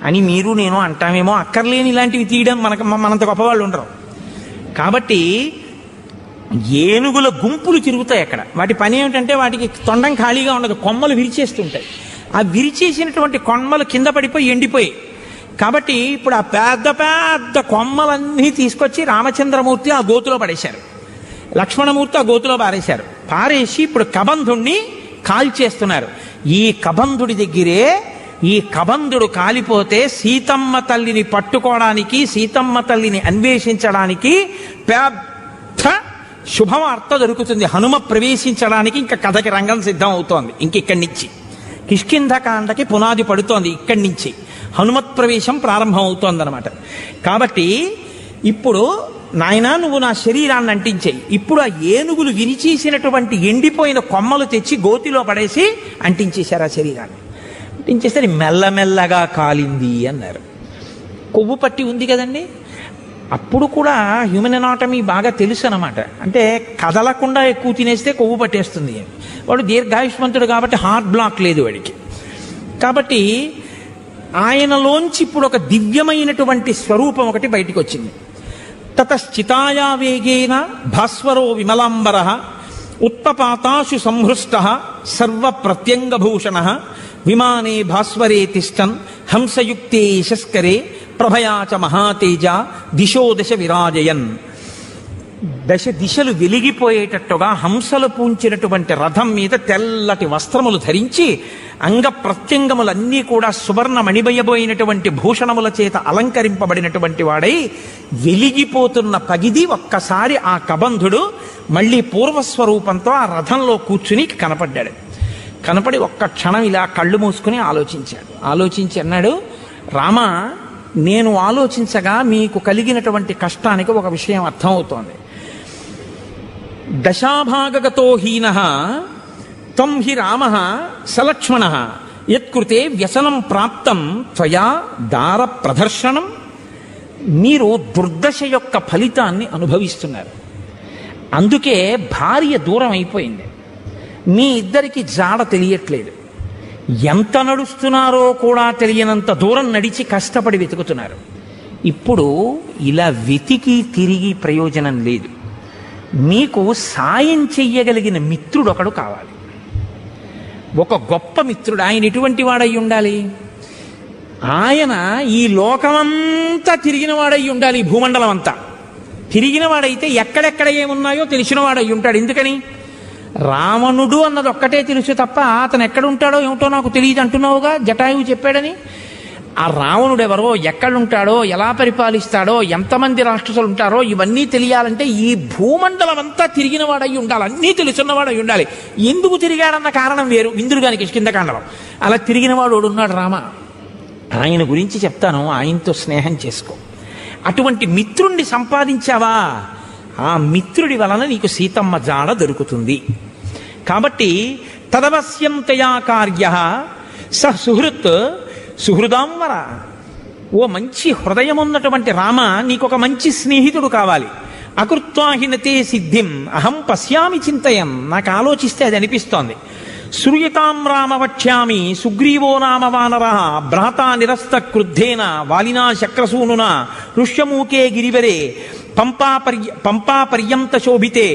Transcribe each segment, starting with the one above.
అని మీరు నేను అంటామేమో అక్కర్లేని ఇలాంటివి తీయడం మనకు మనంత గొప్పవాళ్ళు ఉండరు కాబట్టి ఏనుగుల గుంపులు తిరుగుతాయి అక్కడ వాటి పని ఏమిటంటే వాటికి తొండం ఖాళీగా ఉండదు కొమ్మలు విరిచేస్తుంటాయి ఆ విరిచేసినటువంటి కొమ్మలు కింద పడిపోయి ఎండిపోయి కాబట్టి ఇప్పుడు ఆ పెద్ద పెద్ద కొమ్మలన్నీ తీసుకొచ్చి రామచంద్రమూర్తి ఆ గోతులో పడేశారు లక్ష్మణమూర్తి ఆ గోతులో పారేశారు పారేసి ఇప్పుడు కబంధుణ్ణి కాల్చేస్తున్నారు ఈ కబంధుడి దగ్గరే ఈ కబంధుడు కాలిపోతే సీతమ్మ తల్లిని పట్టుకోవడానికి సీతమ్మ తల్లిని అన్వేషించడానికి పెద్ద శుభవార్త దొరుకుతుంది హనుమ ప్రవేశించడానికి ఇంకా కథకి రంగం సిద్ధం అవుతోంది ఇంక ఇక్కడి నుంచి కిష్కింధకాండకి పునాది పడుతోంది ఇక్కడి నుంచి హనుమత్ ప్రవేశం ప్రారంభం అవుతోందనమాట కాబట్టి ఇప్పుడు నాయనా నువ్వు నా శరీరాన్ని అంటించేయి ఇప్పుడు ఆ ఏనుగులు విరిచేసినటువంటి ఎండిపోయిన కొమ్మలు తెచ్చి గోతిలో పడేసి అంటించేశారు ఆ శరీరాన్ని అంటించేస్తే అది మెల్లమెల్లగా కాలింది అన్నారు కొవ్వు పట్టి ఉంది కదండి అప్పుడు కూడా హ్యూమన్ ఎనాటమీ బాగా తెలుసు అనమాట అంటే కదలకుండా ఎక్కువ తినేస్తే కొవ్వు పట్టేస్తుంది అని వాడు దీర్ఘాయుష్మంతుడు కాబట్టి హార్ట్ బ్లాక్ లేదు వాడికి కాబట్టి ఆయనలోంచి ఇప్పుడు ఒక దివ్యమైనటువంటి స్వరూపం ఒకటి బయటికి వచ్చింది తతశ్చితాయా వేగేన భాస్వరో విమలాంబర ఉత్పపాతాశు సంహృష్ట సర్వ ప్రత్యంగభూషణ విమానే భాస్వరే తిష్టన్ హంసయుక్తే యశస్కరే ప్రభయా చ మహాతేజ దిశో దశ విరాజయన్ దశ దిశలు వెలిగిపోయేటట్టుగా హంసలు పూంచినటువంటి రథం మీద తెల్లటి వస్త్రములు ధరించి అంగ ప్రత్యంగములన్నీ కూడా సువర్ణ మణిబయబోయినటువంటి భూషణముల చేత అలంకరింపబడినటువంటి వాడై వెలిగిపోతున్న పగిది ఒక్కసారి ఆ కబంధుడు మళ్ళీ పూర్వస్వరూపంతో ఆ రథంలో కూర్చుని కనపడ్డాడు కనపడి ఒక్క క్షణం ఇలా కళ్ళు మూసుకుని ఆలోచించాడు ఆలోచించి అన్నాడు రామ నేను ఆలోచించగా మీకు కలిగినటువంటి కష్టానికి ఒక విషయం అర్థమవుతోంది దశాభాగగతో హీన త్వం హి రామ సలక్ష్మణ యత్కృతే వ్యసనం ప్రాప్తం త్వయా దార ప్రదర్శనం మీరు దుర్దశ యొక్క ఫలితాన్ని అనుభవిస్తున్నారు అందుకే భార్య దూరం అయిపోయింది మీ ఇద్దరికి జాడ తెలియట్లేదు ఎంత నడుస్తున్నారో కూడా తెలియనంత దూరం నడిచి కష్టపడి వెతుకుతున్నారు ఇప్పుడు ఇలా వెతికి తిరిగి ప్రయోజనం లేదు మీకు సాయం చెయ్యగలిగిన మిత్రుడు ఒకడు కావాలి ఒక గొప్ప మిత్రుడు ఆయన ఎటువంటి వాడై ఉండాలి ఆయన ఈ లోకమంతా తిరిగిన వాడై ఉండాలి ఈ భూమండలం అంతా తిరిగిన వాడైతే ఎక్కడెక్కడ ఏమున్నాయో తెలిసిన వాడై ఉంటాడు ఎందుకని రావణుడు అన్నది ఒక్కటే తెలుసు తప్ప అతను ఎక్కడ ఉంటాడో ఏమిటో నాకు తెలియదు అంటున్నావుగా జటాయువు చెప్పాడని ఆ రావణుడు ఎవరో ఎక్కడుంటాడో ఎలా పరిపాలిస్తాడో ఎంతమంది రాక్షసులు ఉంటారో ఇవన్నీ తెలియాలంటే ఈ భూమండలం అంతా తిరిగిన వాడై ఉండాలి అన్నీ తెలుసున్నవాడై ఉండాలి ఎందుకు తిరిగాడన్న కారణం వేరు ఇంద్రుడు గానికి కిష్కిందకాండలం అలా తిరిగిన వాడు ఉన్నాడు రామ ఆయన గురించి చెప్తాను ఆయనతో స్నేహం చేసుకో అటువంటి మిత్రుణ్ణి సంపాదించావా ఆ మిత్రుడి వలన నీకు సీతమ్మ జాడ దొరుకుతుంది కాబట్టి తదవశ్యంతయా కార్య స సుహృత్ సుహృదాంవర ఓ మంచి హృదయం ఉన్నటువంటి రామ నీకు ఒక మంచి స్నేహితుడు కావాలి అకృత్వాహినతే సిద్ధిం అహం పశ్యామి చింతయం నాకు ఆలోచిస్తే అది అనిపిస్తోంది శ్రూయతాం రామ వక్ష్యామి సుగ్రీవో నామ వానర భ్రాతా నిరస్త క్రుద్ధేన వాలినా శక్రసూనున ఋష్యమూకే గిరివరే పంపా పర్య పంపా పర్యంత శోభితే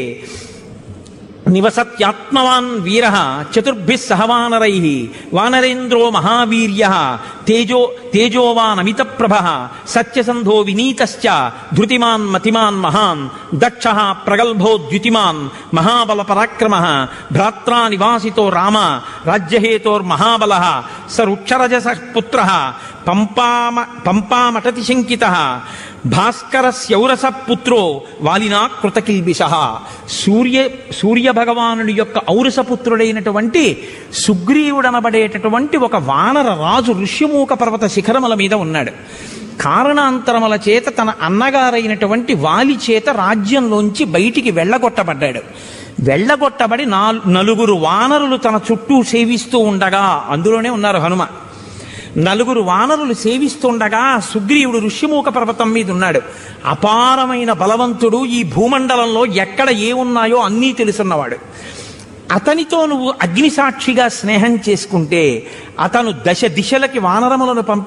నివసత్యాత్మవాన్ వీర చతుర్భి సహవానరై వానరేంద్రో మహావీర్య తేజో తేజోవానమిత ప్రభ సత్యసంధో వినీతశ్చ ధృతిమాన్ మతిమాన్ మహాన్ దక్ష ప్రగల్భో ద్యుతిమాన్ మహాబల పరాక్రమ భ్రాత్రా నివాసితో రామ రాజ్యహేతోర్మహాబల స రుక్షరజస పుత్ర పంపామ పంపామటతి శంకిత భాస్కరస్యౌరస పుత్రో వాలినా కృతకిల్బిష సూర్య సూర్య భగవానుడి యొక్క ఔరసపుత్రుడైనటువంటి సుగ్రీవుడనబడేటటువంటి ఒక వానర రాజు ఋష్యమూక పర్వత శిఖరముల మీద ఉన్నాడు కారణాంతరముల చేత తన అన్నగారైనటువంటి వాలి చేత రాజ్యంలోంచి బయటికి వెళ్ళగొట్టబడ్డాడు వెళ్ళగొట్టబడి నాల్ నలుగురు వానరులు తన చుట్టూ సేవిస్తూ ఉండగా అందులోనే ఉన్నారు హనుమ నలుగురు వానరులు సేవిస్తుండగా సుగ్రీవుడు ఋష్యమూక పర్వతం మీద ఉన్నాడు అపారమైన బలవంతుడు ఈ భూమండలంలో ఎక్కడ ఏ ఉన్నాయో అన్నీ తెలుసున్నవాడు అతనితో నువ్వు అగ్నిసాక్షిగా స్నేహం చేసుకుంటే అతను దశ దిశలకి వానరములను పంపి